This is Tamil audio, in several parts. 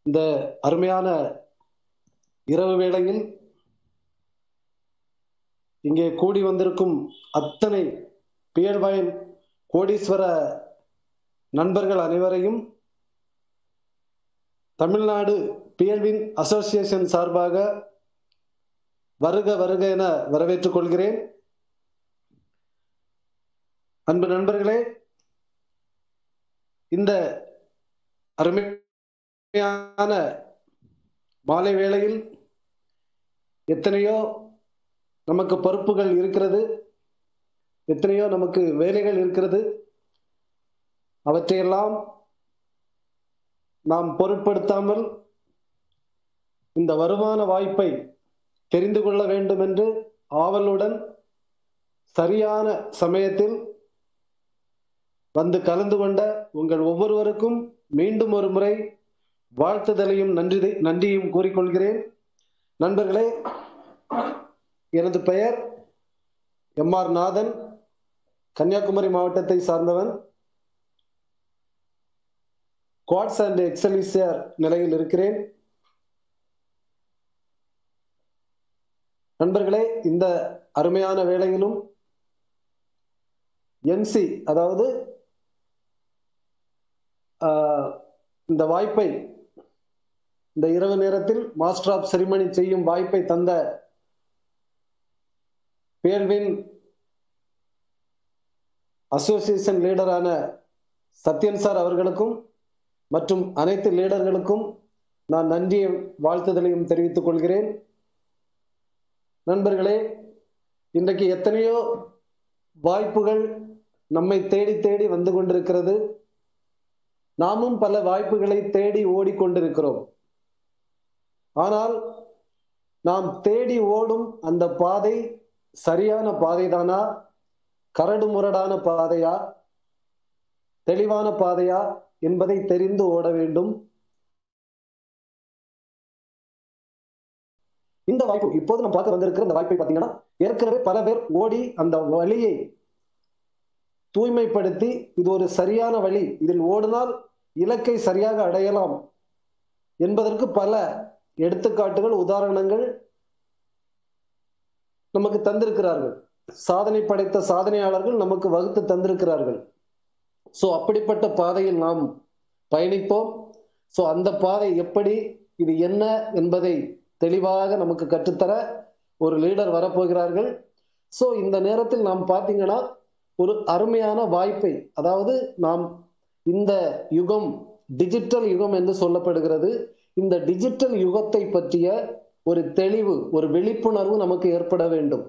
இந்த அருமையான இரவு வேளையில் இங்கே கூடி வந்திருக்கும் அத்தனை பியல்வயல் கோடீஸ்வர நண்பர்கள் அனைவரையும் தமிழ்நாடு பியல்வின் அசோசியேஷன் சார்பாக வருக வருக என வரவேற்றுக் கொள்கிறேன் அன்பு நண்பர்களே இந்த அருமையான மாலை வேளையில் எத்தனையோ நமக்கு பொறுப்புகள் இருக்கிறது எத்தனையோ நமக்கு வேலைகள் இருக்கிறது அவற்றையெல்லாம் நாம் பொருட்படுத்தாமல் இந்த வருமான வாய்ப்பை தெரிந்து கொள்ள வேண்டும் என்று ஆவலுடன் சரியான சமயத்தில் வந்து கலந்து கொண்ட உங்கள் ஒவ்வொருவருக்கும் மீண்டும் ஒரு முறை வாழ்த்துதலையும் நன்றி நன்றியும் கூறிக்கொள்கிறேன் நண்பர்களே எனது பெயர் எம் ஆர் நாதன் கன்னியாகுமரி மாவட்டத்தை சார்ந்தவன் குவாட்ஸ் அண்ட் எக்ஸலிசியர் நிலையில் இருக்கிறேன் நண்பர்களே இந்த அருமையான வேளையிலும் என்சி அதாவது இந்த வாய்ப்பை இந்த இரவு நேரத்தில் மாஸ்டர் ஆஃப் செரிமனி செய்யும் வாய்ப்பை தந்த பேர்வின் அசோசியேஷன் லீடரான சத்யன் சார் அவர்களுக்கும் மற்றும் அனைத்து லீடர்களுக்கும் நான் நன்றியும் வாழ்த்துதலையும் தெரிவித்துக் கொள்கிறேன் நண்பர்களே இன்றைக்கு எத்தனையோ வாய்ப்புகள் நம்மை தேடி தேடி வந்து கொண்டிருக்கிறது நாமும் பல வாய்ப்புகளை தேடி ஓடிக்கொண்டிருக்கிறோம் ஆனால் நாம் தேடி ஓடும் அந்த பாதை சரியான பாதைதானா கரடு முரடான பாதையா தெளிவான பாதையா என்பதை தெரிந்து ஓட வேண்டும் இந்த வாய்ப்பு இப்போது நம்ம பார்க்க வந்திருக்கிற இந்த வாய்ப்பை பார்த்தீங்கன்னா ஏற்கனவே பல பேர் ஓடி அந்த வழியை தூய்மைப்படுத்தி இது ஒரு சரியான வழி இதில் ஓடினால் இலக்கை சரியாக அடையலாம் என்பதற்கு பல எடுத்துக்காட்டுகள் உதாரணங்கள் நமக்கு தந்திருக்கிறார்கள் சாதனை படைத்த சாதனையாளர்கள் நமக்கு வகுத்து தந்திருக்கிறார்கள் ஸோ அப்படிப்பட்ட பாதையில் நாம் பயணிப்போம் ஸோ அந்த பாதை எப்படி இது என்ன என்பதை தெளிவாக நமக்கு கற்றுத்தர ஒரு லீடர் வரப்போகிறார்கள் ஸோ இந்த நேரத்தில் நாம் பார்த்தீங்கன்னா ஒரு அருமையான வாய்ப்பை அதாவது நாம் இந்த யுகம் டிஜிட்டல் யுகம் என்று சொல்லப்படுகிறது இந்த டிஜிட்டல் யுகத்தை பற்றிய ஒரு தெளிவு ஒரு விழிப்புணர்வு நமக்கு ஏற்பட வேண்டும்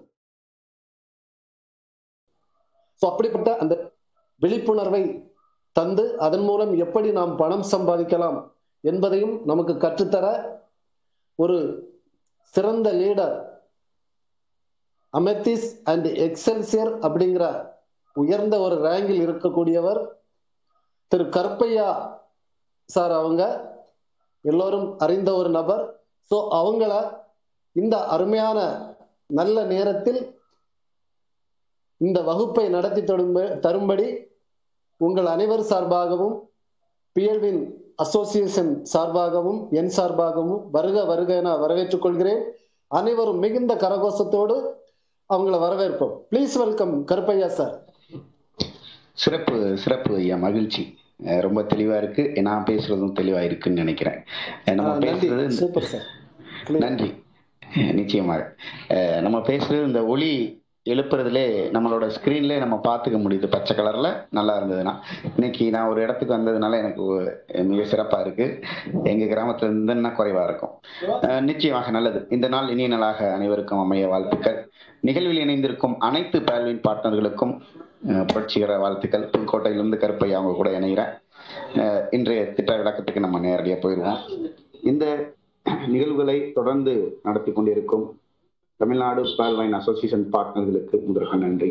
ஸோ அப்படிப்பட்ட அந்த விழிப்புணர்வை தந்து அதன் மூலம் எப்படி நாம் பணம் சம்பாதிக்கலாம் என்பதையும் நமக்கு கற்றுத்தர ஒரு சிறந்த லீடர் அமெத்திஸ் அண்ட் எக்ஸல்சியர் அப்படிங்கிற உயர்ந்த ஒரு ரேங்கில் இருக்கக்கூடியவர் திரு கருப்பையா சார் அவங்க எல்லோரும் அறிந்த ஒரு நபர் ஸோ அவங்கள இந்த அருமையான நல்ல நேரத்தில் இந்த வகுப்பை நடத்தி தரும்படி உங்கள் அனைவர் சார்பாகவும் பிஎல்வின் அசோசியேஷன் சார்பாகவும் என் சார்பாகவும் வருக வருக என வரவேற்றுக் கொள்கிறேன் அனைவரும் மிகுந்த கரகோஷத்தோடு அவங்கள வரவேற்போம் ப்ளீஸ் வெல்கம் கருப்பையா சார் சிறப்பு சிறப்பு ஐயா மகிழ்ச்சி ரொம்ப தெளிவா இருக்கு நான் பேசுறதும் தெளிவா இருக்குன்னு நினைக்கிறேன் நம்ம பேசுறது சூப்பர் சார் நன்றி நிச்சயமாக நம்ம பேசுறது இந்த ஒளி எழுப்புறதுலே நம்மளோட ஸ்க்ரீன்ல நம்ம பார்த்துக்க முடியுது பச்சை கலர்ல நல்லா இருந்ததுன்னா இன்னைக்கு நான் ஒரு இடத்துக்கு வந்ததுனால எனக்கு மிக சிறப்பா இருக்கு எங்க கிராமத்துல இருந்துன்னா குறைவா இருக்கும் நிச்சயமாக நல்லது இந்த நாள் இனிய நாளாக அனைவருக்கும் அமைய வாழ்த்துக்கள் நிகழ்வில் இணைந்திருக்கும் அனைத்து பேல்வின் பார்ட்னர்களுக்கும் புரட்சிகர வாழ்த்துக்கள் புதுக்கோட்டையிலிருந்து கருப்பையா அவங்க கூட இணைகிறேன் இன்றைய திட்ட விளக்கத்துக்கு நம்ம நேரடியாக போயிடுவோம் இந்த நிகழ்வுகளை தொடர்ந்து நடத்தி கொண்டிருக்கும் தமிழ்நாடு பால்வைன் அசோசியேஷன் பார்ட்னர்களுக்கு முதற்க நன்றி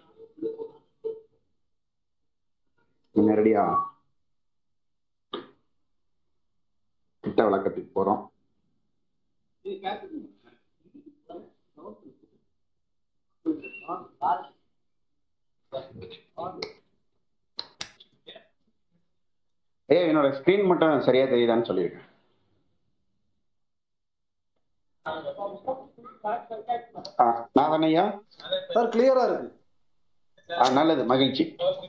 நேரடியா திட்ட விளக்கத்துக்கு போறோம் ஏ என்னோட ஸ்கிரீன் மட்டும் சரியா தெரியுதான்னு சொல்லியிருக்கேன் ஆ, நாதனையா சார் கிளியரா இருக்கு ஆ, நல்லது மகிழ்ச்சி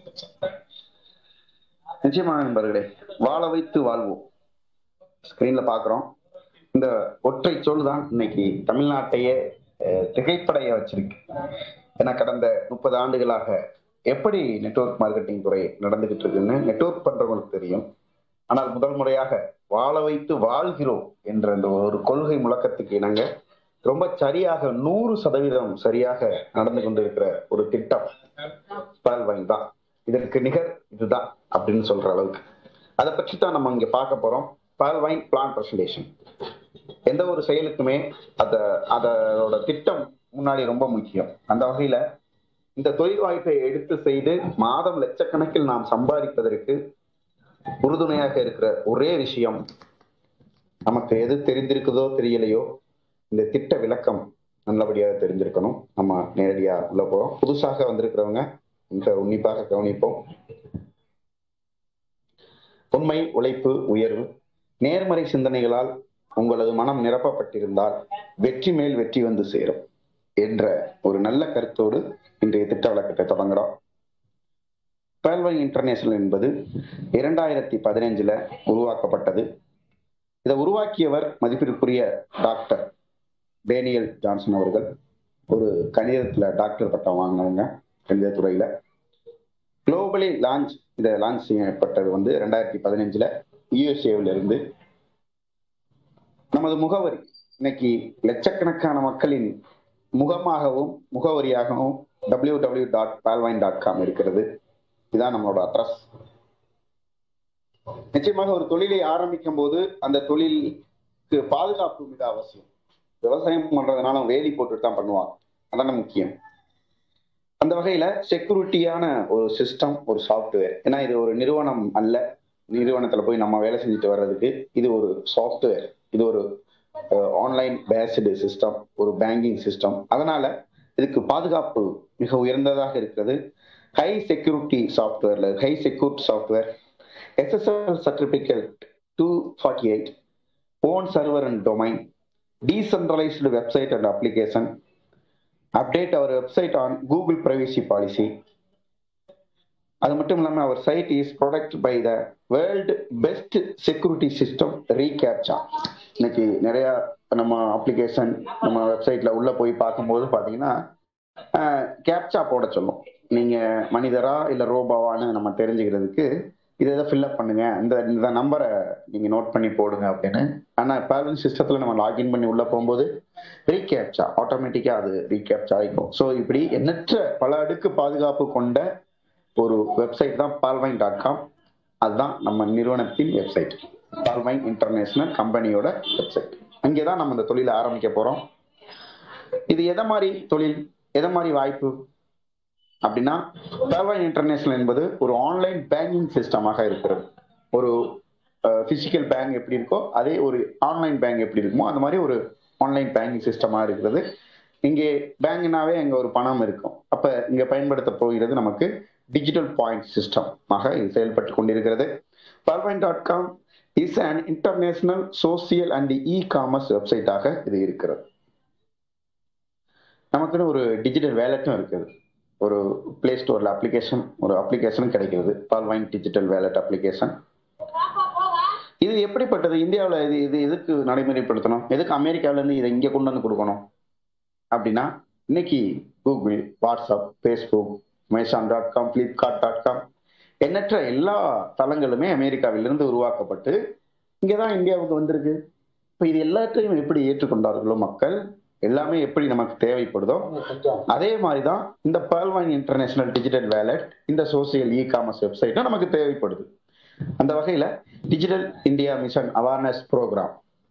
நிச்சயமாக நண்பர்களே வாழ வைத்து வாழ்வோம் ஸ்கிரீன்ல பாக்குறோம் இந்த ஒற்றை சொல் தான் இன்னைக்கு தமிழ்நாட்டையே அஹ், திகைப்படைய வச்சிருக்கு ஏன்னா கடந்த முப்பது ஆண்டுகளாக எப்படி நெட்வொர்க் மார்க்கெட்டிங் துறை நடந்துகிட்டு இருக்குன்னு நெட்வொர்க் பண்றவங்களுக்கு தெரியும் ஆனால் முதல் முறையாக வாழ வைத்து வாழ்கிறோம் என்ற அந்த ஒரு கொள்கை முழக்கத்துக்கு இணங்க ரொம்ப சரியாக நூறு சதவீதம் சரியாக நடந்து கொண்டிருக்கிற ஒரு திட்டம் பால்வைன் தான் இதற்கு நிகர் இதுதான் அப்படின்னு சொல்ற அளவுக்கு அதை பற்றி தான் நம்ம இங்க பார்க்க போறோம் பால்வைன் பிளான் பிரசன்டேஷன் எந்த ஒரு செயலுக்குமே அத அதோட திட்டம் முன்னாடி ரொம்ப முக்கியம் அந்த வகையில இந்த தொழில் வாய்ப்பை எடுத்து செய்து மாதம் லட்சக்கணக்கில் நாம் சம்பாதிப்பதற்கு உறுதுணையாக இருக்கிற ஒரே விஷயம் நமக்கு எது தெரிந்திருக்குதோ தெரியலையோ இந்த திட்ட விளக்கம் நல்லபடியாக தெரிஞ்சிருக்கணும் நம்ம நேரடியா உள்ள போறோம் புதுசாக வந்திருக்கிறவங்க மிக உன்னிப்பாக கவனிப்போம் உண்மை உழைப்பு உயர்வு நேர்மறை சிந்தனைகளால் உங்களது மனம் நிரப்பப்பட்டிருந்தால் வெற்றி மேல் வெற்றி வந்து சேரும் என்ற ஒரு நல்ல கருத்தோடு இன்றைய திட்ட விளக்கத்தை தொடங்குறோம் பேல்வை இன்டர்நேஷனல் என்பது இரண்டாயிரத்தி பதினைஞ்சுல உருவாக்கப்பட்டது இதை உருவாக்கியவர் மதிப்பிற்குரிய டாக்டர் டேனியல் ஜான்சன் அவர்கள் ஒரு கணிதத்துல டாக்டர் பட்டம் வாங்கினவங்க கணித துறையில குளோபலி லான்ச் இதை லான்ச் செய்யப்பட்டது வந்து ரெண்டாயிரத்தி பதினஞ்சுல யூஎஸ்ஏவில் இருந்து நமது முகவரி இன்னைக்கு லட்சக்கணக்கான மக்களின் முகமாகவும் முகவரியாகவும் டபிள்யூ டபிள்யூ டாட் பால்வைன் டாட் காம் இருக்கிறது இதுதான் நம்மளோட அட்ரஸ் நிச்சயமாக ஒரு தொழிலை ஆரம்பிக்கும் போது அந்த தொழிலுக்கு பாதுகாப்பு மிக அவசியம் விவசாயம் பண்றதுனால வேலி போட்டுட்டு தான் பண்ணுவாங்க அதான முக்கியம் அந்த வகையில செக்யூரிட்டியான ஒரு சிஸ்டம் ஒரு சாஃப்ட்வேர் ஏன்னா இது ஒரு நிறுவனம் அல்ல நிறுவனத்துல போய் நம்ம வேலை செஞ்சுட்டு வர்றதுக்கு இது ஒரு சாஃப்ட்வேர் இது ஒரு ஆன்லைன் பேஸ்டு சிஸ்டம் ஒரு பேங்கிங் சிஸ்டம் அதனால இதுக்கு பாதுகாப்பு மிக உயர்ந்ததாக இருக்கிறது ஹை செக்யூரிட்டி சாஃப்ட்வேர்ல high security software SSL certificate two forty eight own server and domain decentralised website and application update our website on Google privacy policy அது மட்டும் இல்லாமல் our site is protect by the world best security system reCAPTCHA இன்னைக்கு நிறைய நம்ம அப்ளிகேஷன் நம்ம வெப்சைட்ல உள்ள போய் பார்க்கும்போது பார்த்தீங்கன்னா கேப்சா போட சொல்லும் நீங்க மனிதரா இல்ல ரோபாவான்னு நம்ம தெரிஞ்சுக்கிறதுக்கு இதை இதை ஃபில்அப் பண்ணுங்க இந்த இந்த நம்பரை நீங்க நோட் பண்ணி போடுங்க அப்படின்னு ஆனா பேலன்ஸ் சிஸ்டத்துல நம்ம லாகின் பண்ணி உள்ள போகும்போது ரீகேப்சா ஆட்டோமேட்டிக்கா அது ரீகேப்சா ஆகிக்கும் ஸோ இப்படி எண்ணற்ற பல அடுக்கு பாதுகாப்பு கொண்ட ஒரு வெப்சைட் தான் பால்வைன் டாட் காம் அதுதான் நம்ம நிறுவனத்தின் வெப்சைட் பால்வைன் இன்டர்நேஷனல் கம்பெனியோட வெப்சைட் அங்கே தான் நம்ம இந்த தொழிலை ஆரம்பிக்க போறோம் இது எதை மாதிரி தொழில் எதை மாதிரி வாய்ப்பு அப்படின்னா பால்வைன் இன்டர்நேஷனல் என்பது ஒரு ஆன்லைன் பேங்கிங் சிஸ்டமாக இருக்கிறது ஒரு பிசிக்கல் பேங்க் எப்படி இருக்கோ அதே ஒரு ஆன்லைன் பேங்க் எப்படி இருக்குமோ அந்த மாதிரி ஒரு ஆன்லைன் பேங்கிங் சிஸ்டமா இருக்கிறது இங்கே பேங்க்னாவே அங்க ஒரு பணம் இருக்கும் அப்ப இங்க பயன்படுத்த போகிறது நமக்கு டிஜிட்டல் பாயிண்ட் சிஸ்டம் ஆக இது செயல்பட்டு கொண்டிருக்கிறது பால்வைன் dot com is an international social and e commerce வெப்சைட்டாக இது இருக்கிறது நமக்குன்னு ஒரு டிஜிட்டல் வேலெட்டும் இருக்குது ஒரு பிளே ஸ்டோர்ல அப்ளிகேஷன் ஒரு அப்ளிகேஷனும் கிடைக்கிறது பால்வைன் டிஜிட்டல் வேலெட் அப்ளிகேஷன் இது எப்படிப்பட்டது இந்தியாவில் இது இது எதுக்கு நடைமுறைப்படுத்தணும் எதுக்கு அமெரிக்காவில இருந்து இதை இங்கே கொண்டு வந்து கொடுக்கணும் அப்படின்னா இன்னைக்கு Google WhatsApp Facebook Amazon dot com Flipkart dot com எண்ணற்ற எல்லா தளங்களுமே அமெரிக்காவிலிருந்து உருவாக்கப்பட்டு இங்கே தான் இந்தியாவுக்கு வந்திருக்கு இப்போ இது எல்லாத்தையும் எப்படி ஏற்றுக்கொண்டார்களோ மக்கள் எல்லாமே எப்படி நமக்கு தேவைப்படுதோ அதே மாதிரி தான் இந்த பேர்வாயின் இன்டர்நேஷனல் டிஜிட்டல் வேலட் இந்த சோசியல் இ காமர்ஸ் வெப்சைட்டும் நமக்கு தேவைப்படுது அந்த வகையில digital India mission awareness programme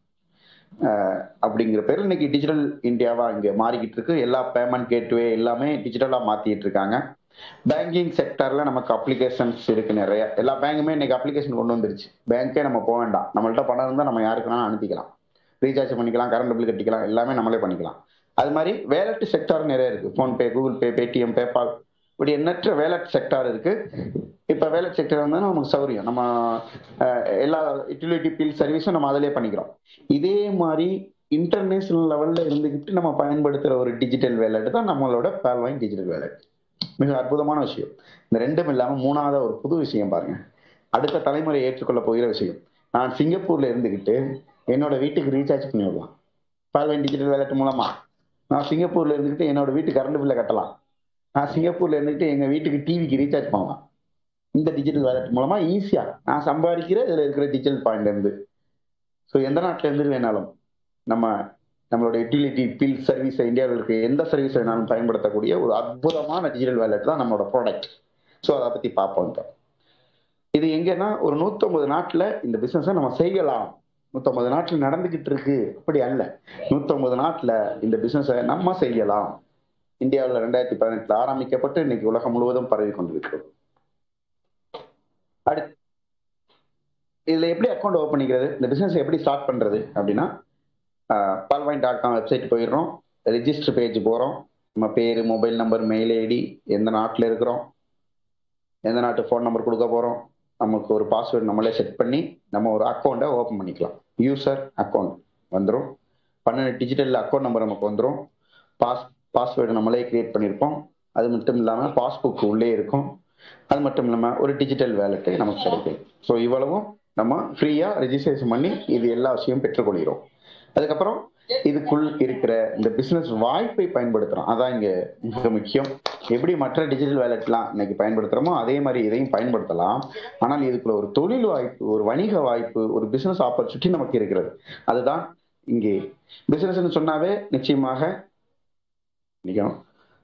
அப்படிங்கிற பேர் இன்னைக்கு டிஜிட்டல் இந்தியாவா இங்க மாறிக்கிட்டு இருக்கு எல்லா பேமெண்ட் கேட்வே எல்லாமே டிஜிட்டலா மாத்திட்டு இருக்காங்க பேங்கிங் செக்டர்ல நமக்கு அப்ளிகேஷன்ஸ் இருக்கு நிறைய எல்லா பேங்குமே இன்னைக்கு அப்ளிகேஷன் கொண்டு வந்துருச்சு பேங்கே நம்ம போக வேண்டாம் நம்மள்ட்ட பணம் இருந்தால் நம்ம யாருக்கு வேணாலும் அனுப்பிக்கலாம் ரீசார்ஜ் பண்ணிக்கலாம் கரண்ட் பில் கட்டிக்கலாம் எல்லாமே நம்மளே பண்ணிக்கலாம் அது மாதிரி வேலட் செக்டார் நிறைய இருக்கு PhonePe Google Pay Paytm PayPal இப்படி எண்ணற்ற வேலட் செக்டார் இருக்கு இப்போ வேலட் செக்டர் வந்து நமக்கு சௌரியம் நம்ம எல்லா யூட்டிலிட்டி பில் சர்வீஸும் நம்ம அதிலே பண்ணிக்கிறோம் இதே மாதிரி இன்டர்நேஷனல் லெவல்ல இருந்துகிட்டு நம்ம பயன்படுத்துற ஒரு டிஜிட்டல் வேலட் தான் நம்மளோட பால்வாயின் டிஜிட்டல் வேலட் மிக அற்புதமான விஷயம் இந்த ரெண்டும் இல்லாம மூணாவது ஒரு புது விஷயம் பாருங்க அடுத்த தலைமுறை ஏற்றுக்கொள்ள போகிற விஷயம் நான் சிங்கப்பூர்ல இருந்துகிட்டு என்னோட வீட்டுக்கு ரீசார்ஜ் பண்ணி விடலாம் பால்வாயின் டிஜிட்டல் வேலட் மூலமா நான் சிங்கப்பூர்ல இருந்துகிட்டு என்னோட வீட்டு கரண்ட் பில்லை கட்டலாம் நான் சிங்கப்பூர்ல இருந்துகிட்டு எங்க வீட்டுக்கு டிவிக்கு ரீசார்ஜ் பண்ணலாம் இந்த டிஜிட்டல் வேலட் மூலமா ஈஸியா நான் சம்பாதிக்கிற இதுல இருக்கிற டிஜிட்டல் பாயிண்ட்ல இருந்து ஸோ எந்த நாட்டுல இருந்து வேணாலும் நம்ம நம்மளோட யூட்டிலிட்டி பில் சர்வீஸ் இந்தியாவில் இருக்க எந்த சர்வீஸ் வேணாலும் பயன்படுத்தக்கூடிய ஒரு அற்புதமான டிஜிட்டல் வேலட் தான் நம்மளோட ப்ராடக்ட் ஸோ அதை பத்தி பார்ப்போம் இப்போ இது எங்கன்னா ஒரு நூத்தொன்பது நாட்டுல இந்த பிசினஸை நம்ம செய்யலாம் நூத்தொன்பது நாட்டுல நடந்துகிட்டு இருக்கு அப்படி அல்ல நூத்தொன்பது நாட்டுல இந்த பிசினஸை நம்ம செய்யலாம் இந்தியாவில் ரெண்டாயிரத்தி பதினெட்டுல ஆரம்பிக்கப்பட்டு இன்னைக்கு உலகம் முழுவதும் பரவி கொண்டிருக்கிறது அடுத்து இதுல எப்படி அக்கௌண்ட் ஓப்பன் பண்ணிக்கிறது இந்த பிசினஸ் எப்படி ஸ்டார்ட் பண்றது அப்படின்னா பால்வாயின் டாட் காம் வெப்சைட் போயிடுறோம் ரெஜிஸ்டர் பேஜ் போறோம் நம்ம பேரு மொபைல் நம்பர் மெயில் ஐடி எந்த நாட்டில் இருக்கிறோம் எந்த நாட்டு ஃபோன் நம்பர் கொடுக்க போறோம் நமக்கு ஒரு பாஸ்வேர்டு நம்மளே செட் பண்ணி நம்ம ஒரு அக்கௌண்ட்டை ஓப்பன் பண்ணிக்கலாம் யூசர் அக்கௌண்ட் வந்துடும் பன்னெண்டு டிஜிட்டல் அக்கௌண்ட் நம்பர் நமக்கு வந்துடும் பாஸ் பாஸ்வேர்டு நம்மளே கிரியேட் பண்ணியிருப்போம் அது மட்டும் இல்லாமல் பாஸ்புக் உள்ளே இருக்கும் அது மட்டும் இல்லாமல் ஒரு டிஜிட்டல் வேலெட்டு நமக்கு கிடைக்கும் ஸோ இவ்வளவும் நம்ம ஃப்ரீயாக ரெஜிஸ்ட்ரேஷன் பண்ணி இது எல்லா விஷயம் பெற்றுக்கொள்கிறோம் அதுக்கப்புறம் இதுக்குள் இருக்கிற இந்த பிசினஸ் வாய்ப்பை பயன்படுத்துறோம் அதான் இங்க மிக முக்கியம் எப்படி மற்ற டிஜிட்டல் வேலட்லாம் இன்னைக்கு பயன்படுத்துறோமோ அதே மாதிரி இதையும் பயன்படுத்தலாம் ஆனால் இதுக்குள்ள ஒரு தொழில் வாய்ப்பு ஒரு வணிக வாய்ப்பு ஒரு பிசினஸ் ஆப்பர்ச்சுனிட்டி நமக்கு இருக்கிறது அதுதான் இங்கே பிசினஸ்னு சொன்னாவே நிச்சயமாக நினைக்கணும்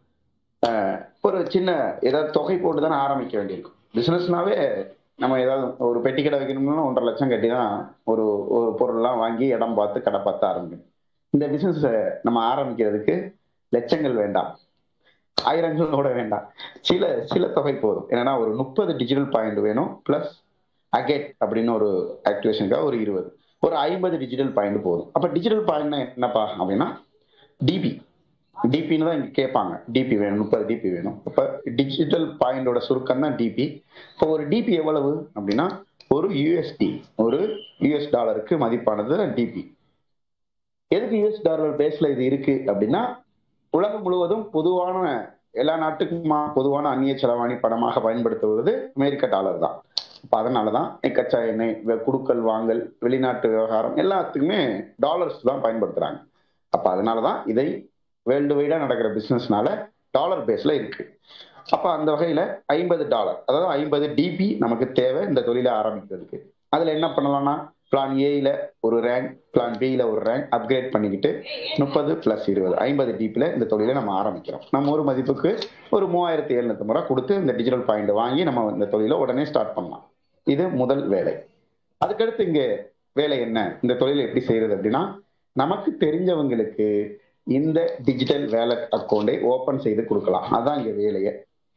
ஒரு சின்ன ஏதாவது தொகை போட்டு தானே ஆரம்பிக்க வேண்டியிருக்கும் பிசினஸ்னாவே நம்ம ஏதாவது ஒரு பெட்டி கடை வைக்கணும்னா ஒன்றரை லட்சம் கட்டி தான் ஒரு ஒரு பொருள்லாம் வாங்கி இடம் பார்த்து கடை பார்த்து ஆரம்பிக்கணும் இந்த பிசினஸ் நம்ம ஆரம்பிக்கிறதுக்கு லட்சங்கள் வேண்டாம் ஆயிரங்கள் கூட வேண்டாம் சில சில தொகை போதும் என்னன்னா ஒரு முப்பது டிஜிட்டல் பாயிண்ட் வேணும் பிளஸ் அகேட் அப்படின்னு ஒரு ஆக்டிவேஷனுக்காக ஒரு இருபது ஒரு ஐம்பது டிஜிட்டல் பாயிண்ட் போதும் அப்ப டிஜிட்டல் பாயிண்ட் என்னப்பா அப்படின்னா டிபி டிபின்னு தான் இங்க கேட்பாங்க டிபி வேணும் முப்பது டிபி வேணும் அப்ப டிஜிட்டல் பாயிண்டோட சுருக்கம் தான் டிபி இப்போ ஒரு டிபி எவ்வளவு அப்படின்னா ஒரு யூஎஸ்டி ஒரு யூஎஸ் டாலருக்கு மதிப்பானது டிபி எதுக்கு யூஎஸ் டாலர் பேஸ்ல இது இருக்கு அப்படின்னா உலகம் முழுவதும் பொதுவான எல்லா நாட்டுக்கும் பொதுவான அந்நிய செலவாணி பணமாக பயன்படுத்துவது அமெரிக்க டாலர் தான் அப்ப அதனாலதான் கச்சா எண்ணெய் குடுக்கல் வாங்கல் வெளிநாட்டு விவகாரம் எல்லாத்துக்குமே டாலர்ஸ் தான் பயன்படுத்துறாங்க அப்ப அதனாலதான் இதை வேர்ல்டு வைடா நடக்கிற பிசினஸ்னால டாலர் பேஸ்ல இருக்கு அப்ப அந்த வகையில ஐம்பது டாலர் அதாவது ஐம்பது டிபி நமக்கு தேவை இந்த தொழிலை ஆரம்பிக்கிறதுக்கு அதுல என்ன பண்ணலாம்னா பிளான் ஏல ஒரு ரேங்க் பிளான் பில ஒரு ரேங்க் அப்கிரேட் பண்ணிக்கிட்டு முப்பது பிளஸ் இருபது ஐம்பது டிபில இந்த தொழிலை நம்ம ஆரம்பிக்கிறோம் நம்ம ஒரு மதிப்புக்கு ஒரு மூவாயிரத்தி எழுநூத்தி முறை கொடுத்து இந்த டிஜிட்டல் பாயிண்ட் வாங்கி நம்ம இந்த தொழிலை உடனே ஸ்டார்ட் பண்ணலாம் இது முதல் வேலை அதுக்கடுத்து இங்க வேலை என்ன இந்த தொழிலை எப்படி செய்யறது அப்படின்னா நமக்கு தெரிஞ்சவங்களுக்கு இந்த டிஜிட்டல் வேலட் அக்கௌண்டை ஓபன் செய்து கொடுக்கலாம் அதான் இங்க வேலையை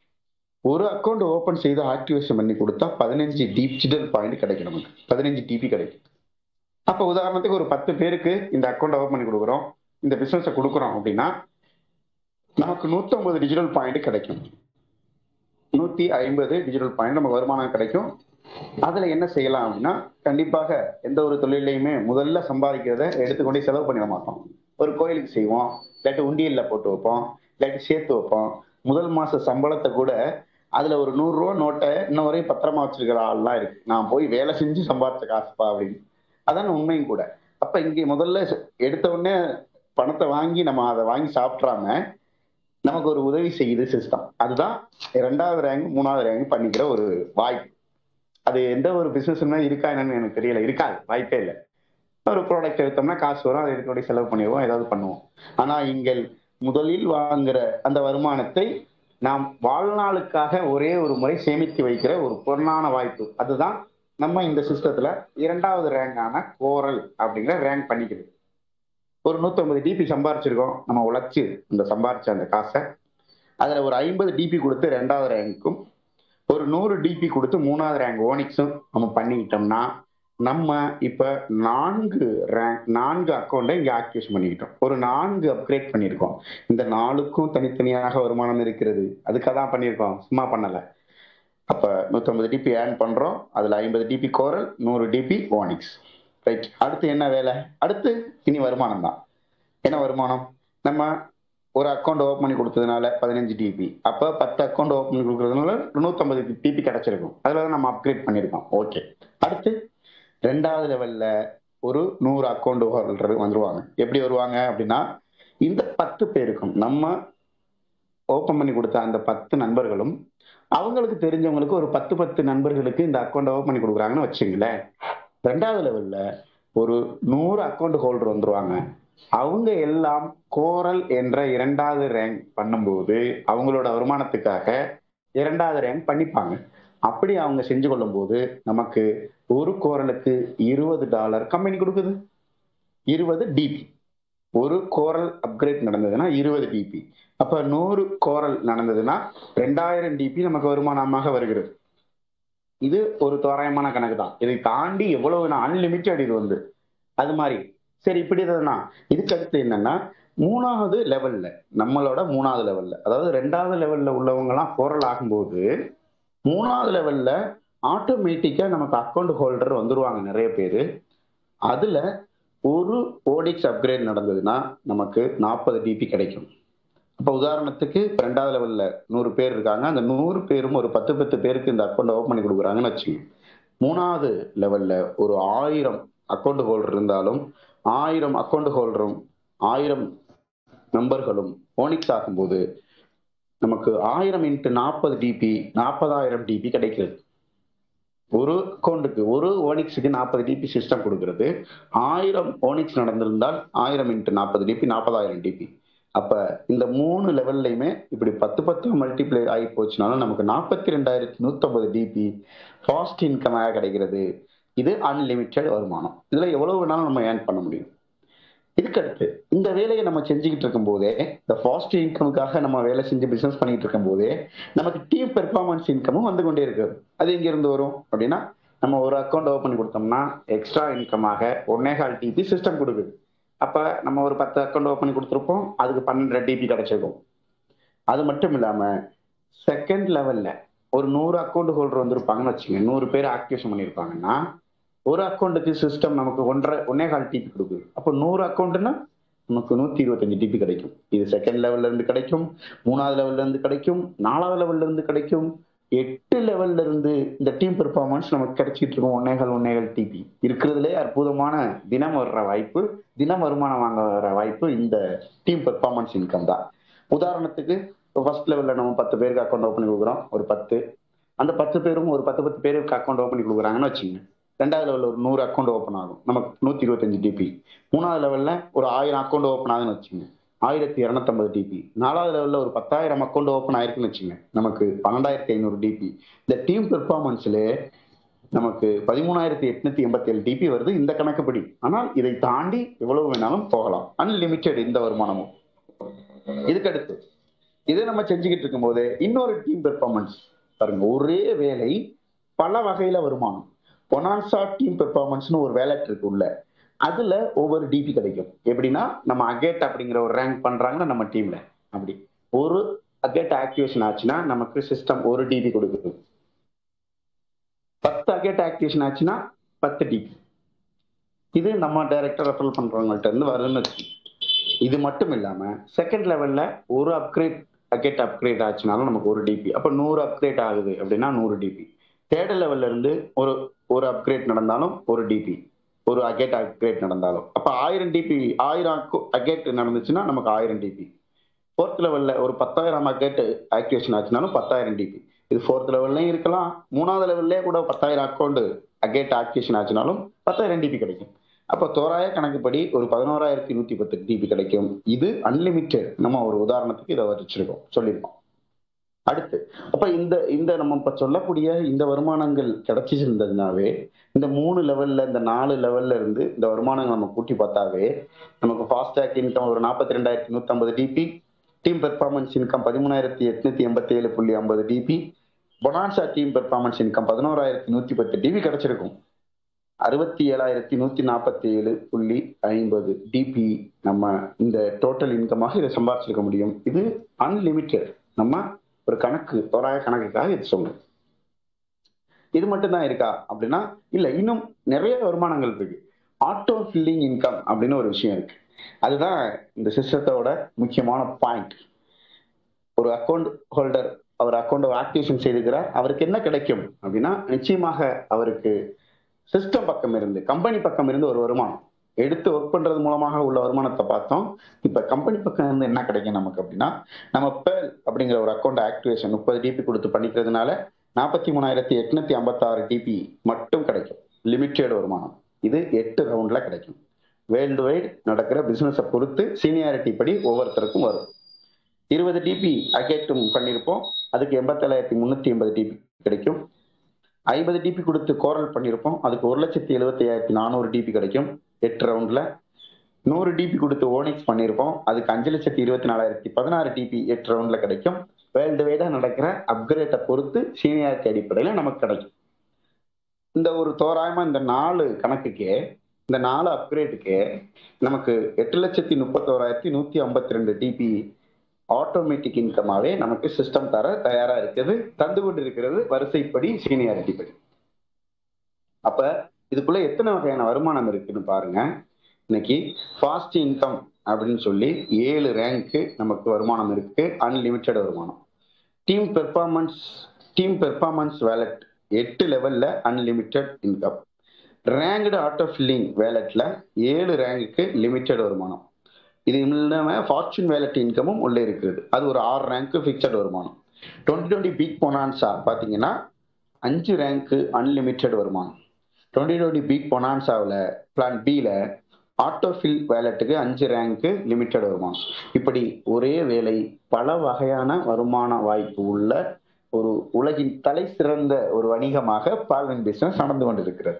ஒரு அக்கௌண்ட் ஓபன் செய்து ஆக்டிவேஷன் பண்ணி கொடுத்தா பதினஞ்சு டிஜிட்டல் பாயிண்ட் கிடைக்கும் நமக்கு பதினஞ்சு டிபி கிடைக்கும் அப்ப உதாரணத்துக்கு ஒரு பத்து பேருக்கு இந்த அக்கௌண்ட் ஓபன் பண்ணி கொடுக்குறோம் இந்த பிசினஸை கொடுக்குறோம் அப்படின்னா நமக்கு நூத்தம்பது டிஜிட்டல் பாயிண்ட் கிடைக்கும் நூத்தி ஐம்பது டிஜிட்டல் பாயிண்ட் நமக்கு வருமானம் கிடைக்கும் அதுல என்ன செய்யலாம் அப்படின்னா கண்டிப்பாக எந்த ஒரு தொழிலையுமே முதல்ல சம்பாதிக்கிறத எடுத்துக்கொண்டே செலவு பண்ணிட மாட்டோம் ஒரு கோயிலுக்கு செய்வோம் இல்லாட்டி உண்டியல்ல போட்டு வைப்போம் இல்லாட்டி சேர்த்து வைப்போம் முதல் மாச சம்பளத்தை கூட அதுல ஒரு நூறு ரூபா நோட்டை இன்ன வரையும் பத்திரமா வச்சிருக்கிற ஆள்லாம் இருக்கு நான் போய் வேலை செஞ்சு சம்பாதிச்ச காசுப்பா அப்படின்னு அதான் உண்மையும் கூட அப்ப இங்க முதல்ல எடுத்த உடனே பணத்தை வாங்கி நம்ம அதை வாங்கி சாப்பிட்றாம நமக்கு ஒரு உதவி செய்யுது சிஸ்டம் அதுதான் ரெண்டாவது ரேங்க் மூணாவது ரேங்க் பண்ணிக்கிற ஒரு வாய்ப்பு அது எந்த ஒரு பிசினஸ்மே இருக்கா என்னன்னு எனக்கு தெரியல இருக்காது வாய்ப்பே இல்லை ஒரு ப்ராடக்ட் எடுத்தோம்னா காசு வரும் அதை எடுத்து செலவு பண்ணிடுவோம் ஏதாவது பண்ணுவோம் ஆனா இங்கள் முதலில் வாங்குற அந்த வருமானத்தை நாம் வாழ்நாளுக்காக ஒரே ஒரு முறை சேமித்து வைக்கிற ஒரு பொருளான வாய்ப்பு அதுதான் நம்ம இந்த சிஸ்டத்துல இரண்டாவது ரேங்கான கோரல் அப்படிங்கிற ரேங்க் பண்ணிக்குது ஒரு நூத்தம்பது டிபி சம்பாரிச்சிருக்கோம் நம்ம உழைச்சு இந்த சம்பாரிச்ச அந்த காசை அதுல ஒரு ஐம்பது டிபி கொடுத்து ரெண்டாவது ரேங்க்கும் ஒரு நூறு டிபி கொடுத்து மூணாவது ரேங்க் ஓனிக்ஸும் நம்ம பண்ணிக்கிட்டோம்னா நம்ம இப்ப நான்கு ரேங்க் நான்கு அக்கௌண்ட்டை இங்க ஆக்டிவேஷன் பண்ணிக்கிட்டோம் ஒரு நான்கு அப்கிரேட் பண்ணியிருக்கோம் இந்த நாலுக்கும் தனித்தனியாக வருமானம் இருக்கிறது அதுக்காக தான் பண்ணியிருக்கோம் சும்மா பண்ணல அப்ப நூத்தம்பது டிபி ஏர்ன் பண்றோம் அதுல ஐம்பது டிபி கோரல் நூறு டிபி ஓனிக்ஸ் ரைட் அடுத்து என்ன வேலை அடுத்து இனி வருமானம் தான் என்ன வருமானம் நம்ம ஒரு அக்கௌண்ட் ஓப்பன் பண்ணி கொடுத்ததுனால பதினஞ்சு டிபி அப்போ பத்து அக்கௌண்ட் ஓப்பன் பண்ணி கொடுக்கறதுனால நூற்றம்பது டிபி கிடைச்சிருக்கும் அதில் தான் நம்ம அப்கிரேட் பண்ணியிருக்கோம் ஓகே அடுத்து ரெண்டாவது லெவலில் ஒரு நூறு அக்கௌண்ட் ஹோல்டர் வந்துருவாங்க எப்படி வருவாங்க அப்படின்னா இந்த பத்து பேருக்கும் நம்ம ஓப்பன் பண்ணி கொடுத்த அந்த பத்து நண்பர்களும் அவங்களுக்கு தெரிஞ்சவங்களுக்கு ஒரு பத்து பத்து நண்பர்களுக்கு இந்த அக்கௌண்ட் ஓப்பன் பண்ணி கொடுக்குறாங்கன்னு வச்சுங்களேன் ரெண்டாவது லெவல்ல ஒரு நூறு அக்கௌண்ட் ஹோல்டர் வந்துருவாங்க அவங்க எல்லாம் கோரல் என்ற இரண்டாவது ரேங்க் பண்ணும்போது அவங்களோட வருமானத்துக்காக இரண்டாவது ரேங்க் பண்ணிப்பாங்க அப்படி அவங்க செஞ்சு கொள்ளும் போது நமக்கு ஒரு கோரலுக்கு இருபது டாலர் கம்பெனி கொடுக்குது இருபது டிபி ஒரு கோரல் அப்கிரேட் நடந்ததுன்னா இருபது டிபி அப்ப நூறு கோரல் நடந்ததுன்னா ரெண்டாயிரம் டிபி நமக்கு வருமானமாக வருகிறது இது ஒரு தோராயமான கணக்கு தான் இதை தாண்டி எவ்வளவு அன்லிமிட்டட் இது வந்து அது மாதிரி சரி இப்படி தான் இதுக்கு அடுத்து என்னன்னா மூணாவது லெவல்ல நம்மளோட மூணாவது லெவல்ல அதாவது ரெண்டாவது லெவல்ல உள்ளவங்க எல்லாம் கோரல் ஆகும்போது மூணாவது லெவல்ல ஆட்டோமேட்டிக்கா நமக்கு அக்கௌண்ட் ஹோல்டர் வந்துருவாங்க நிறைய பேர் அதுல ஒரு ஓடிக்ஸ் அப்கிரேட் நடந்ததுன்னா நமக்கு நாற்பது டிபி கிடைக்கும் இப்போ உதாரணத்துக்கு ரெண்டாவது லெவல்ல நூறு பேர் இருக்காங்க அந்த நூறு பேரும் ஒரு பத்து பத்து பேருக்கு இந்த அக்கௌண்ட் ஓப்பன் பண்ணி கொடுக்குறாங்கன்னு வச்சுங்க மூணாவது லெவல்ல ஒரு ஆயிரம் அக்கௌண்ட் ஹோல்டர் இருந்தாலும் ஆயிரம் அக்கௌண்ட் ஹோல்டரும் ஆயிரம் நம்பர்களும் ஓனிக்ஸ் ஆகும்போது நமக்கு ஆயிரம் இன்ட்டு நாற்பது டிபி நாற்பதாயிரம் டிபி கிடைக்கிறது ஒரு அக்கௌண்ட்டுக்கு ஒரு ஓனிக்ஸுக்கு நாற்பது டிபி சிஸ்டம் கொடுக்கிறது ஆயிரம் ஓனிக்ஸ் நடந்திருந்தால் ஆயிரம் இன்ட்டு நாற்பது டிபி நாற்பதாயிரம் டிபி அப்ப இந்த மூணு லெவல்லையுமே இப்படி பத்து பத்து மல்டிப்ளை ஆகி போச்சுனாலும் நமக்கு நாற்பத்தி ரெண்டாயிரத்தி நூத்தம்பது டிபி ஃபாஸ்ட் இன்கமாக கிடைக்கிறது இது அன்லிமிட்டெட் வருமானம் இதுல எவ்வளவு வேணாலும் நம்ம ஏர்ன் பண்ண முடியும் இதுக்கடுத்து இந்த வேலையை நம்ம செஞ்சுக்கிட்டு இருக்கும் போதே இந்த ஃபாஸ்ட் இன்கமுக்காக நம்ம வேலை செஞ்சு பிசினஸ் பண்ணிட்டு இருக்கும் போதே நமக்கு டீம் பெர்ஃபார்மன்ஸ் இன்கமும் வந்து கொண்டே இருக்குது அது எங்க இருந்து வரும் அப்படின்னா நம்ம ஒரு அக்கௌண்ட் ஓப்பன் பண்ணி கொடுத்தோம்னா எக்ஸ்ட்ரா இன்கமாக ஒன்னேகால் டிபி சிஸ்டம் கொடுக்குது அப்ப நம்ம ஒரு பத்து அக்கௌண்ட் ஓப்பன் பண்ணி கொடுத்துருப்போம் அதுக்கு பன்னெண்டு டிபி கிடைச்சிருக்கும் அது மட்டும் இல்லாம செகண்ட் லெவல்ல ஒரு நூறு அக்கௌண்ட் ஹோல்டர் வந்திருப்பாங்கன்னு வச்சுங்க நூறு பேர் ஆக்டிவேஷன் பண்ணியிருப்பாங்கன்னா ஒரு அக்கௌண்ட்டுக்கு சிஸ்டம் நமக்கு ஒன்றரை ஒன்னே கால் டிபி கொடுக்குது அப்போ நூறு அக்கௌண்ட்னா நமக்கு நூத்தி இருபத்தஞ்சு டிபி கிடைக்கும் இது செகண்ட் லெவல்ல இருந்து கிடைக்கும் மூணாவது லெவல்ல இருந்து கிடைக்கும் நாலாவது லெவல்ல இருந்து கிடைக்கும் எட்டு லெவல்ல இருந்து இந்த டீம் பெர்ஃபார்மன்ஸ் நமக்கு கிடைச்சிட்டு இருக்கும் ஒன்னேகால் ஒன்னேகால் டிபி இருக்கிறதுலே அற்புதமான தினம் வர்ற வாய்ப்பு தினம் வருமானம் வாங்க வர வாய்ப்பு இந்த டீம் பெர்ஃபார்மன்ஸ் இன்கம் தான் உதாரணத்துக்கு ஃபர்ஸ்ட் லெவல்ல நம்ம பத்து பேருக்கு அக்கௌண்ட் ஓப்பன் பண்ணி கொடுக்குறோம் ஒரு பத்து அந்த பத்து பேரும் ஒரு பத்து பத்து பேருக்கு அக்கௌண்ட் ஓப்பன் பண்ணி கொடுக்குறாங்கன்னு வச்சுங்க ரெண்டாவது லெவலில் ஒரு நூறு அக்கௌண்ட் ஓப்பன் ஆகும் நமக்கு நூற்றி இருபத்தஞ்சு டிபி மூணாவது லெவலில் ஒரு ஆயிரம் அக்கௌண்ட் ஓப்பன் ஆகுதுன்னு வச்சுங்க ஆயிரத்தி இரநூத்தம்பது டிபி நாலாவது லெவலில் ஒரு பத்தாயிரம் அக்கௌண்ட் ஓப்பன் ஆயிருக்குன்னு வச்சுங்க நமக்கு பன்னெண்டாயிரத்தி ஐநூறு டிபி இந்த டீம் பெர்ஃபார்மன்ஸ்ல நமக்கு பதிமூணாயிரத்தி எட்நூத்தி எண்பத்தி ஏழு டிபி வருது இந்த கணக்குப்படி ஆனால் இதை தாண்டி எவ்வளவு வேணாலும் போகலாம் அன்லிமிட்டெட் இந்த வருமானமும் இதுக்கடுத்து இதை நம்ம செஞ்சுக்கிட்டு இருக்கும் போது இன்னொரு டீம் பெர்ஃபார்மன்ஸ் பாருங்க ஒரே வேலை பல வகையில வருமானம் பொனான்சா டீம் பெர்ஃபார்மன்ஸ்னு ஒரு வேலட் இருக்கு உள்ள அதுல ஒவ்வொரு டிபி கிடைக்கும் எப்படின்னா நம்ம அகேட் அப்படிங்கிற ஒரு ரேங்க் பண்றாங்கன்னா நம்ம டீம்ல அப்படி ஒரு அகேட் ஆக்டிவேஷன் ஆச்சுன்னா நமக்கு சிஸ்டம் ஒரு டிபி கொடுக்குது பத்து அகேட் ஆக்டிவேஷன் ஆச்சுன்னா பத்து டிபி இது நம்ம டைரக்டர் ரெஃபர் பண்றவங்கள்ட்ட இருந்து வருதுன்னு வச்சு இது மட்டும் இல்லாம செகண்ட் லெவல்ல ஒரு அப்கிரேட் அகேட் அப்கிரேட் ஆச்சுனாலும் நமக்கு ஒரு டிபி அப்ப நூறு அப்கிரேட் ஆகுது அப்படின்னா நூறு டிபி தேர்ட் லெவல்ல இருந்து ஒரு ஒரு அப்கிரேட் நடந்தாலும் ஒரு டிபி ஒரு அகேட் அப்கிரேட் நடந்தாலும் அப்ப ஆயிரம் டிபி ஆயிரம் அகேட் நடந்துச்சுன்னா நமக்கு ஆயிரம் டிபி ஃபோர்த் லெவல்ல ஒரு பத்தாயிரம் அகேட் ஆக்டிவேஷன் ஆச்சுனாலும் பத்தாயிரம் டிபி இது ஃபோர்த் லெவல்லையும் இருக்கலாம் மூணாவது லெவல்லே கூட பத்தாயிரம் அக்கௌண்ட் அகேட் ஆக்டிவேஷன் ஆச்சுனாலும் பத்தாயிரம் டிபி கிடைக்கும் அப்போ தோராய கணக்குப்படி ஒரு பதினோராயிரத்தி நூத்தி பத்து டிபி கிடைக்கும் இது அன்லிமிட்டெட் நம்ம ஒரு உதாரணத்துக்கு இதை வச்சிருக்கோம் சொல்லியிருக்கோம் அடுத்து அப்ப இந்த இந்த நம்ம இப்ப சொல்லக்கூடிய இந்த வருமானங்கள் கிடைச்சிருந்ததுனாவே இந்த மூணு லெவல்ல இந்த நாலு லெவல்ல இருந்து இந்த வருமானங்கள் நம்ம கூட்டி பார்த்தாவே நமக்கு ஃபாஸ்டாக் இன்கம் ஒரு நாற்பத்தி ரெண்டாயிரத்தி நூத்தி ஐம்பது டிபி டீம் பெர்ஃபார்மன்ஸ் இன்கம் பதிமூணாயிரத்தி எட்நூத்தி எண்பத்தி ஏழு புள்ளி ஐம்பது DP bonanza team performance income பதினோராயிரத்தி நூத்தி பத்து டிபி கிடைச்சிருக்கும் அறுபத்தி ஏழாயிரத்தி நூத்தி நாற்பத்தி ஏழு புள்ளி ஐம்பது டிபி நம்ம இந்த டோட்டல் இன்கமாக இதை சம்பாதிச்சிருக்க முடியும் இது அன்லிமிட்டெட் நம்ம ஒரு கணக்கு தோராய கணக்குக்காக இது சொல்லுங்க இது மட்டும் தான் இருக்கா அப்படின்னா இல்ல இன்னும் நிறைய வருமானங்கள் இருக்கு ஆட்டோ ஃபில்லிங் இன்கம் அப்படின்னு ஒரு விஷயம் இருக்கு அதுதான் இந்த சிஸ்டத்தோட முக்கியமான பாயிண்ட் ஒரு அக்கௌண்ட் ஹோல்டர் அவர் அக்கௌண்ட் ஆக்டிவேஷன் செய்திருக்கிறார் அவருக்கு என்ன கிடைக்கும் அப்படின்னா நிச்சயமாக அவருக்கு சிஸ்டம் பக்கம் இருந்து கம்பெனி பக்கம் இருந்து ஒரு வருமானம் எடுத்து ஒர்க் பண்றது மூலமாக உள்ள வருமானத்தை பார்த்தோம் இப்ப கம்பெனி பக்கம் இருந்து என்ன கிடைக்கும் நமக்கு அப்படின்னா நம்ம பேல் அப்படிங்கிற ஒரு அக்கௌண்ட் ஆக்டிவேஷன் முப்பது டிபி கொடுத்து பண்ணிக்கிறதுனால நாற்பத்தி மூணாயிரத்தி எட்நூத்தி ஐம்பத்தாறு டிபி மட்டும் கிடைக்கும் லிமிட்டெட் வருமானம் இது எட்டு ரவுண்ட்ல கிடைக்கும் வேர்ல்டு வைட் நடக்கிற பிசினஸை பொறுத்து சீனியாரிட்டி படி ஒவ்வொருத்தருக்கும் வரும் இருபது டிபி அகேட்டும் பண்ணியிருப்போம் அதுக்கு எண்பத்தேழாயிரத்தி முந்நூற்றி எண்பது டிபி கிடைக்கும் ஐம்பது டிபி கொடுத்து கோரல் பண்ணியிருப்போம் அதுக்கு ஒரு லட்சத்தி எழுபத்தி ஐயாயிரத்தி நானூறு டிபி கிடைக்கும் எட்டு ரவுண்ட்ல நூறு டிபி கொடுத்து ஓனிக்ஸ் பண்ணியிருப்போம் அதுக்கு அஞ்சு லட்சத்தி இருபத்தி நாலாயிரத்தி பதினாறு டிபி எட்டு ரவுண்ட்ல கிடைக்கும் வேர்ல்டு வைடா நடக்கிற அப்கிரேட்டை பொறுத்து சீனியாரிட்டி அடிப்படையில் நமக்கு கிடைக்கும் இந்த ஒரு தோராயமா இந்த நாலு கணக்குக்கே இந்த நாலு அப்கிரேட்டுக்கு நமக்கு எட்டு லட்சத்தி முப்பத்தோராயிரத்தி நூத்தி ஐம்பத்தி ரெண்டு டிபி ஆட்டோமேட்டிக் இன்கமாவே நமக்கு சிஸ்டம் தர தயாரா இருக்குது தந்து கொண்டு இருக்கிறது வரிசைப்படி சீனியாரிட்டி படி அப்ப இதுக்குள்ள எத்தனை வகையான வருமானம் இருக்குன்னு பாருங்க இன்னைக்கு ஃபாஸ்ட் இன்கம் அப்படின்னு சொல்லி ஏழு ரேங்க்கு நமக்கு வருமானம் இருக்கு அன்லிமிட்டெட் வருமானம் team performance team performance wallet எட்டு லெவல்ல unlimited income ranked auto filling வேலட்ல ஏழு ரேங்குக்கு லிமிட்டெட் வருமானம் இது இல்லாம ஃபார்ச்சூன் வேலட் இன்கமும் உள்ளே இருக்குது அது ஒரு ஆறு ரேங்க்கு ஃபிக்ஸட் வருமானம் டுவெண்ட்டி டுவெண்ட்டி பிக் பொனான்சா பார்த்தீங்கன்னா அஞ்சு ரேங்க்கு அன்லிமிட்டெட் வருமானம் டுவெண்ட்டி டுவெண்ட்டி பிக் பொனான்சாவில் பிளான் பியில் ஆட்டோஃபில் வேலட்டுக்கு அஞ்சு ரேங்க்கு லிமிட்டெட் வருமானம் இப்படி ஒரே வேலை பல வகையான வருமான வாய்ப்பு உள்ள ஒரு உலகின் தலை சிறந்த ஒரு வணிகமாக பால்வன் பிசினஸ் நடந்து கொண்டிருக்கிறது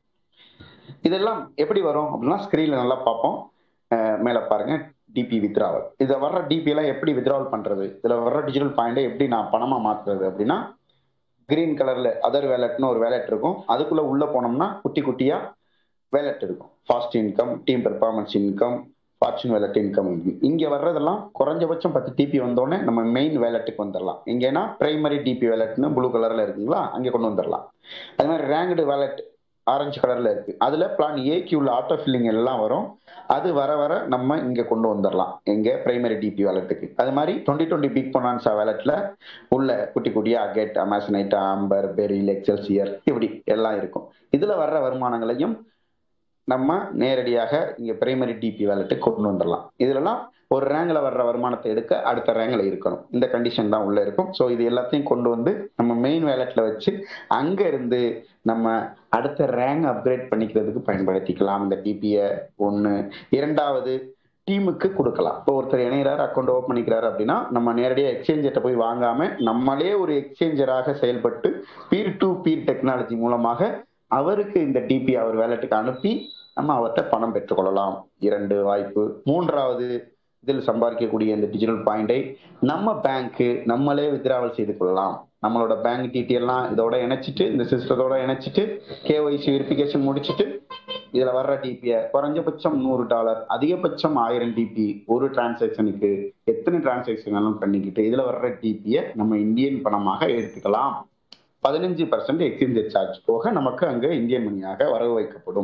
இதெல்லாம் எப்படி வரும் அப்படின்னா ஸ்கிரீன்ல நல்லா பார்ப்போம் மேல பாருங்க டிபி வித்ராவல் இதை வர்ற டிபி எல்லாம் எப்படி வித்ராவல் பண்றது இதுல வர்ற டிஜிட்டல் பாயிண்டை எப்படி நான் பணமா மாத்துறது அப்படின்னா கிரீன் கலர்ல அதர் வேலட்னு ஒரு வேலட் இருக்கும் அதுக்குள்ள உள்ள போனோம்னா குட்டி குட்டியா வேலட் இருக்கும் fast income team performance income fortune wallet income இங்க வர்றதெல்லாம் குறைஞ்சபட்சம் பத்து டிபி வந்தோடனே நம்ம மெயின் வேலட்டுக்கு வந்துடலாம் எங்கன்னா பிரைமரி டிபி வேலட்னு ப்ளூ கலர்ல இருக்குங்களா அங்கே கொண்டு வந்துடலாம் அது மாதிரி ரேங்க்டு வேலட் ஆரஞ்சு கலர்ல இருக்கு அதுல பிளான் ஏக்கு உள்ள ஆட்டோ ஃபில்லிங் எல்லாம் வரும் அது வர வர நம்ம இங்க கொண்டு வந்துடலாம் எங்க பிரைமரி டிபி வேலட்டுக்கு அது மாதிரி டுவெண்ட்டி டுவெண்ட்டி பிக் பொனான்சா வேலட்ல உள்ள குட்டி குட்டியா அகேட் அமாசனைட் ஆம்பர் பெரில் எக்ஸல்சியர் இப்படி எல்லாம் இருக்கும் இதுல வர்ற வருமானங்களையும் நம்ம நேரடியாக இங்க பிரைமரி டிபி வேலட்டுக்கு கொண்டு வந்துடலாம் இதுலலாம் ஒரு ரேங்க்ல வர்ற வருமானத்தை எடுக்க அடுத்த ரேங்க்ல இருக்கணும் இந்த கண்டிஷன் தான் உள்ள இருக்கும் ஸோ இது எல்லாத்தையும் கொண்டு வந்து நம்ம மெயின் வேலட்ல வச்சு அங்க இருந்து நம்ம அடுத்த ரேங்க் அப்கிரேட் பண்ணிக்கிறதுக்கு பயன்படுத்திக்கலாம் இந்த டிபியை ஒன்று இரண்டாவது டீமுக்கு கொடுக்கலாம் இப்போ ஒருத்தர் இணைகிறார் அக்கௌண்ட் ஓப்பன் பண்ணிக்கிறாரு அப்படின்னா நம்ம நேரடியாக எக்ஸ்சேஞ்சர்கிட்ட போய் வாங்காம நம்மளே ஒரு எக்ஸ்சேஞ்சராக செயல்பட்டு பீர் டு பீர் டெக்னாலஜி மூலமாக அவருக்கு இந்த டிபி அவர் வேலட்டுக்கு அனுப்பி நம்ம அவர்கிட்ட பணம் பெற்றுக்கொள்ளலாம் இரண்டு வாய்ப்பு மூன்றாவது இதில் சம்பாதிக்கக்கூடிய இந்த டிஜிட்டல் பாயிண்டை நம்ம பேங்க்கு நம்மளே வித்ராவல் செய்து கொள்ளலாம் நம்மளோட பேங்க் டீட்டெயிலாம் இதோட இணைச்சிட்டு இந்த சிஸ்டத்தோட இணைச்சிட்டு கேஒய்சி வெரிஃபிகேஷன் முடிச்சுட்டு இதுல வர்ற டிபியை குறைஞ்சபட்சம் நூறு டாலர் அதிகபட்சம் ஆயிரம் டிபி ஒரு டிரான்சாக்ஷனுக்கு எத்தனை டிரான்சாக்ஷன் பண்ணிக்கிட்டு இதுல வர்ற டிபியை நம்ம இந்தியன் பணமாக எடுத்துக்கலாம் பதினஞ்சு பர்சன்ட் எக்ஸ்சேஞ்சர் சார்ஜ் போக நமக்கு அங்க இந்தியன் மணியாக வரவு வைக்கப்படும்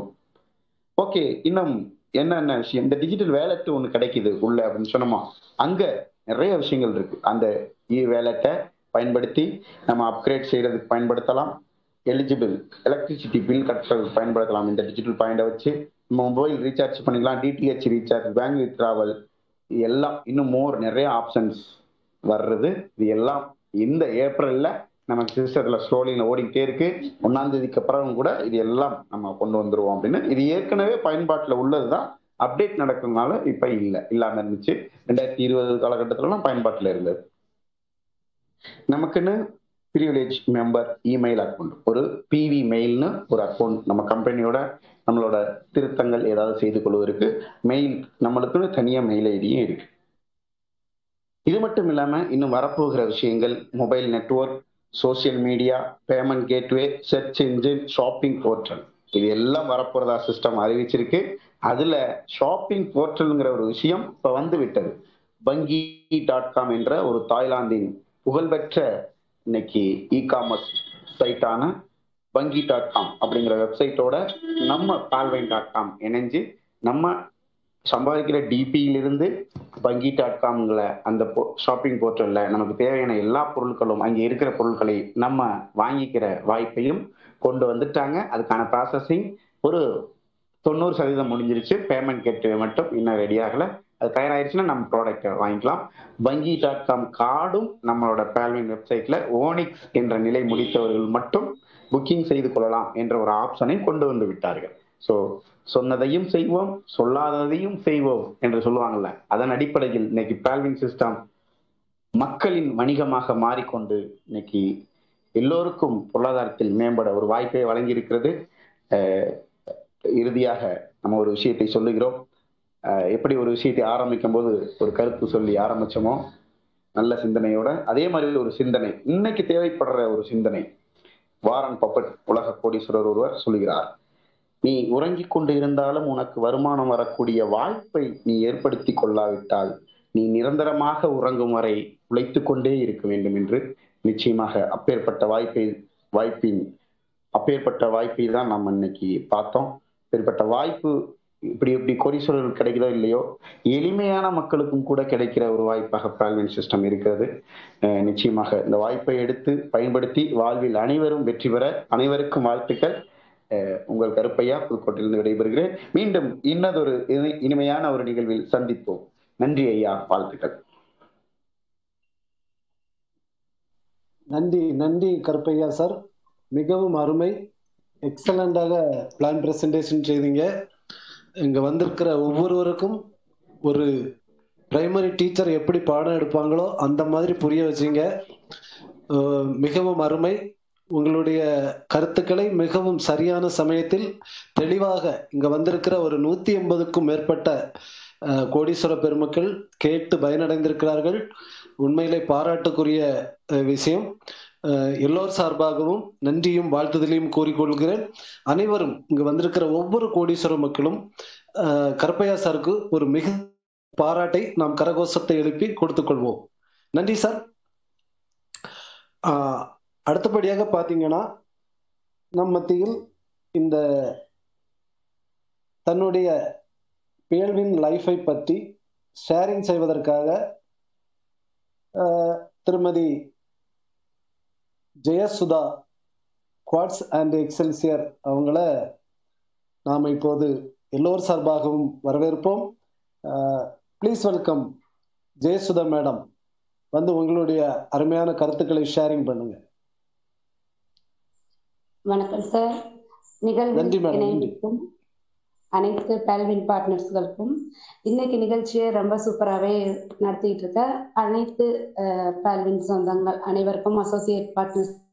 ஓகே இன்னும் என்னென்ன விஷயம் இந்த டிஜிட்டல் வேலட் ஒன்று கிடைக்குது உள்ள அப்படின்னு சொன்னோமா அங்க நிறைய விஷயங்கள் இருக்கு அந்த இ வேலட்டை பயன்படுத்தி நம்ம அப்கிரேட் செய்யறதுக்கு பயன்படுத்தலாம் எலிஜிபிள் எலக்ட்ரிசிட்டி பில் கட்டுறதுக்கு பயன்படுத்தலாம் இந்த டிஜிட்டல் பாயிண்டை வச்சு மொபைல் ரீசார்ஜ் பண்ணிக்கலாம் டிடிஹெச் ரீசார்ஜ் பேங்க் வித்ராவல் எல்லாம் இன்னும் மோர் நிறைய ஆப்ஷன்ஸ் வர்றது இது எல்லாம் இந்த ஏப்ரல்ல நமக்கு சிஸ்டத்துல ஸ்லோலிங்ல ஓடிக்கிட்டே இருக்கு ஒன்னாம் தேதிக்கு அப்புறம் கூட இது எல்லாம் நம்ம கொண்டு வந்துருவோம் அப்படின்னு இது ஏற்கனவே பயன்பாட்டுல உள்ளதுதான் அப்டேட் நடக்கிறதுனால இப்ப இல்ல இல்லாம இருந்துச்சு ரெண்டாயிரத்தி இருபது காலகட்டத்திலலாம் பயன்பாட்டுல இருந்தது நமக்குன்னு ப்ரிவிலேஜ் மெம்பர் இமெயில் அக்கௌண்ட் ஒரு பிவி மெயில்னு ஒரு அக்கௌண்ட் நம்ம கம்பெனியோட நம்மளோட திருத்தங்கள் ஏதாவது செய்து கொள்வதற்கு மெயில் நம்மளுக்குன்னு தனியா மெயில் ஐடியும் இருக்கு இது மட்டும் இல்லாம இன்னும் வரப்போகிற விஷயங்கள் mobile network social media payment gateway search engine shopping portal இது எல்லாம் வரப்போறதா சிஸ்டம் அறிவிச்சிருக்கு அதுல ஷாப்பிங் போர்ட்டல்ங்கிற ஒரு விஷயம் இப்ப வந்து விட்டது பங்கி டாட் காம் என்ற ஒரு தாய்லாந்தின் புகழ்பெற்ற இன்னைக்கு இ காமர்ஸ் சைட்டான வங்கி டாட் காம் அப்படிங்கிற வெப்சைட்டோட நம்ம பால்வைன் டாட் காம் இணைஞ்சு நம்ம சம்பாதிக்கிற டிபியிலிருந்து வங்கி டாட் காம்ங்கிற அந்த ஷாப்பிங் போர்ட்டல்ல நமக்கு தேவையான எல்லா பொருட்களும் அங்கே இருக்கிற பொருட்களை நம்ம வாங்கிக்கிற வாய்ப்பையும் கொண்டு வந்துட்டாங்க அதுக்கான ப்ராசஸிங் ஒரு தொண்ணூறு சதவீதம் முடிஞ்சிருச்சு பேமெண்ட் கேட்டு மட்டும் இன்னும் ரெடி ஆகல அது தயாராயிருச்சுன்னா நம்ம ப்ராடக்ட்டை வாங்கிக்கலாம் வங்கி டாட் காம் கார்டும் நம்மளோட பேல்வின் வெப்சைட்ல ஓனிக்ஸ் என்ற நிலை முடித்தவர்கள் மட்டும் புக்கிங் செய்து கொள்ளலாம் என்ற ஒரு ஆப்ஷனை கொண்டு வந்து விட்டார்கள் ஸோ சொன்னதையும் செய்வோம் சொல்லாததையும் செய்வோம் என்று சொல்லுவாங்கல்ல அதன் அடிப்படையில் இன்னைக்கு பேல்வின் சிஸ்டம் மக்களின் வணிகமாக மாறிக்கொண்டு இன்னைக்கு எல்லோருக்கும் பொருளாதாரத்தில் மேம்பட ஒரு வாய்ப்பை வழங்கியிருக்கிறது இறுதியாக நம்ம ஒரு விஷயத்தை சொல்லுகிறோம் எப்படி ஒரு விஷயத்தை ஆரம்பிக்கும் போது ஒரு கருத்து சொல்லி ஆரம்பிச்சோமோ நல்ல சிந்தனையோட அதே மாதிரி ஒரு சிந்தனை இன்னைக்கு தேவைப்படுற ஒரு சிந்தனை வாரன் பப்பட் உலக கோடீஸ்வரர் ஒருவர் சொல்லுகிறார் நீ உறங்கிக் கொண்டு இருந்தாலும் உனக்கு வருமானம் வரக்கூடிய வாய்ப்பை நீ ஏற்படுத்தி கொள்ளாவிட்டால் நீ நிரந்தரமாக உறங்கும் வரை உழைத்து கொண்டே இருக்க வேண்டும் என்று நிச்சயமாக அப்பேற்பட்ட வாய்ப்பை வாய்ப்பின் அப்பேற்பட்ட வாய்ப்பை தான் நம்ம இன்னைக்கு பார்த்தோம் அப்பேற்பட்ட வாய்ப்பு இப்படி இப்படி கோடீஸ்வரர்கள் கிடைக்குதோ இல்லையோ எளிமையான மக்களுக்கும் கூட கிடைக்கிற ஒரு வாய்ப்பாக பால்வின் சிஸ்டம் இருக்கிறது நிச்சயமாக இந்த வாய்ப்பை எடுத்து பயன்படுத்தி வாழ்வில் அனைவரும் வெற்றி பெற அனைவருக்கும் வாழ்த்துக்கள் உங்கள் கருப்பையா புதுக்கோட்டையிலிருந்து விடைபெறுகிறேன் மீண்டும் இன்னதொரு இனிமையான ஒரு நிகழ்வில் சந்திப்போம் நன்றி ஐயா வாழ்த்துக்கள் நன்றி நன்றி கருப்பையா சார் மிகவும் அருமை எக்ஸலண்டாக பிளான் பிரசன்டேஷன் செய்தீங்க இங்க வந்திருக்கிற ஒவ்வொருவருக்கும் ஒரு பிரைமரி டீச்சர் எப்படி பாடம் எடுப்பாங்களோ அந்த மாதிரி புரிய வச்சீங்க மிகவும் அருமை உங்களுடைய கருத்துக்களை மிகவும் சரியான சமயத்தில் தெளிவாக இங்க வந்திருக்கிற ஒரு நூத்தி எண்பதுக்கும் மேற்பட்ட கோடீஸ்வர பெருமக்கள் கேட்டு பயனடைந்திருக்கிறார்கள் உண்மையிலே பாராட்டுக்குரிய விஷயம் எல்லோர் சார்பாகவும் நன்றியும் வாழ்த்துதலையும் கூறிக்கொள்கிறேன் அனைவரும் இங்கு வந்திருக்கிற ஒவ்வொரு கோடீஸ்வர மக்களும் கருப்பையா சாருக்கு ஒரு மிக பாராட்டை நாம் கரகோஷத்தை எழுப்பி கொடுத்துக் கொள்வோம் நன்றி சார் அடுத்தபடியாக பார்த்தீங்கன்னா நம் மத்தியில் இந்த தன்னுடைய பேழ்வின் லைஃபை பற்றி ஷேரிங் செய்வதற்காக திருமதி ஜெயசுதா குவாட்ஸ் அண்ட் எக்ஸல்சியர் அவங்கள நாம் இப்போது எல்லோர் சார்பாகவும் வரவேற்போம் ப்ளீஸ் வெல்கம் ஜெயசுதா மேடம் வந்து உங்களுடைய அருமையான கருத்துக்களை ஷேரிங் பண்ணுங்க வணக்கம் சார் நிகழ்வு அனைத்து பேல்வின் பார்ட்னர்ஸ்களுக்கும் இன்னைக்கு நிகழ்ச்சியை ரொம்ப சூப்பராகவே நடத்திட்டு இருக்க அனைத்து பேல்வின் சொந்தங்கள் அனைவருக்கும் அசோசியேட் பார்ட்னர்ஸ்